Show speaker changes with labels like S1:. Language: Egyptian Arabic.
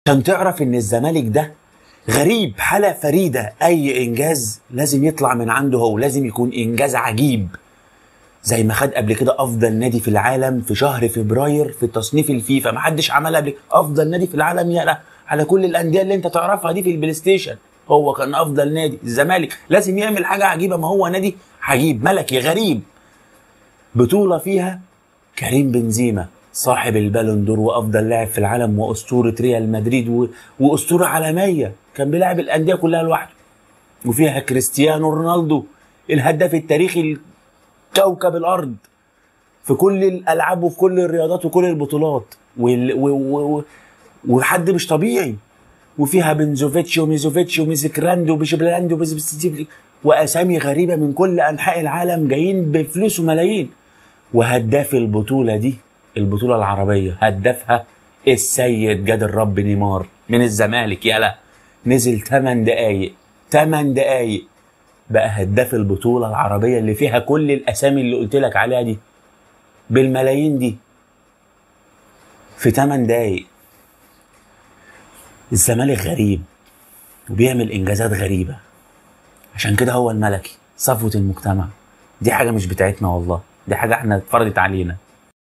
S1: عشان تعرف ان الزمالك ده غريب حالة فريدة اي انجاز لازم يطلع من عنده هو لازم يكون انجاز عجيب زي ما خد قبل كده افضل نادي في العالم في شهر فبراير في تصنيف الفيفا ما حدش عملها قبل افضل نادي في العالم يا على كل الانديه اللي انت تعرفها دي في البلاي ستيشن هو كان افضل نادي الزمالك لازم يعمل حاجه عجيبه ما هو نادي عجيب ملكي غريب بطوله فيها كريم بنزيما صاحب البالون دور وافضل لاعب في العالم واسطوره ريال مدريد و... واسطوره عالميه كان بيلعب الانديه كلها لوحده وفيها كريستيانو رونالدو الهداف التاريخي كوكب الارض في كل الالعاب وفي كل الرياضات وكل البطولات وال... و... و... و... وحد مش طبيعي وفيها بنزوفيتش وميزوفيتش وميزكراند وبيشبلاند وبيزبستيفلي واسامي غريبه من كل انحاء العالم جايين بفلوس وملايين وهداف البطوله دي البطوله العربيه هدافها السيد جاد الرب نيمار من الزمالك يلا نزل 8 دقايق 8 دقايق بقى هداف البطوله العربيه اللي فيها كل الاسامي اللي قلت لك عليها دي بالملايين دي في 8 دقايق الزمالك غريب وبيعمل انجازات غريبه عشان كده هو الملكي صفوه المجتمع دي حاجه مش بتاعتنا والله دي حاجه احنا اتفرضت علينا